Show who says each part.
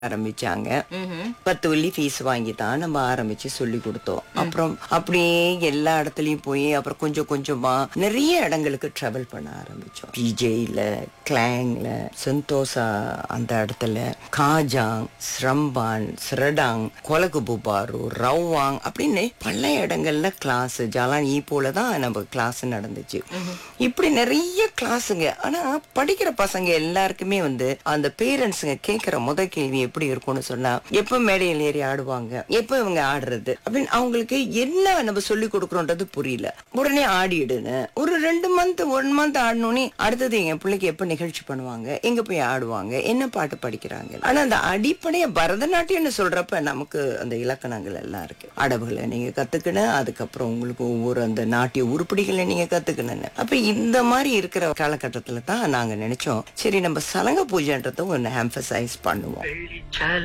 Speaker 1: ஆரம்பிச்சாங்க பத்து வெள்ளி ஃபீஸ் வாங்கி தான் நம்ம ஆரம்பிச்சு சொல்லி கொடுத்தோம் அப்புறம் அப்படியே எல்லா இடத்துலயும் போய் அப்புறம் கொஞ்சம் கொஞ்சமா நிறைய இடங்களுக்கு டிராவல் பண்ண ஆரம்பிச்சோம் பிஜேல கிளாங்ல செந்தோசா அந்த இடத்துல காஜாங் ஸ்ரம்பான் ஸ்ரடாங் கொலகு புபாரு ரவ்வாங் அப்படின்னு பல இடங்கள்ல கிளாஸ் ஜாலான் ஈ போல தான் நம்ம கிளாஸ் நடந்துச்சு இப்படி நிறைய கிளாஸுங்க ஆனா படிக்கிற பசங்க எல்லாருக்குமே வந்து அந்த பேரண்ட்ஸுங்க கேட்கிற முத கேள்வி எப்படி இருக்கும்னு சொன்னா எப்ப மேடையில் ஏறி ஆடுவாங்க எப்ப இவங்க ஆடுறது அப்படின்னு அவங்களுக்கு என்ன நம்ம சொல்லி கொடுக்கறோன்றது புரியல உடனே ஆடிடுன்னு ஒரு ரெண்டு மந்த் ஒன் மந்த் ஆடணும்னே அடுத்தது எங்க பிள்ளைக்கு எப்ப நிகழ்ச்சி பண்ணுவாங்க எங்க போய் ஆடுவாங்க என்ன பாட்டு படிக்கிறாங்க ஆனா அந்த அடிப்படைய பரதநாட்டியம்னு சொல்றப்ப நமக்கு அந்த இலக்கணங்கள் எல்லாம் இருக்கு அடவுகளை நீங்க கத்துக்கணும் அதுக்கப்புறம் உங்களுக்கு ஒவ்வொரு அந்த நாட்டிய உருப்படிகளை நீங்க கத்துக்கணும்னு அப்ப இந்த மாதிரி இருக்கிற காலகட்டத்துல தான் நாங்க நினைச்சோம் சரி நம்ம சலங்க பூஜைன்றத ஒன்னு எம்பசைஸ் பண்ணுவோம்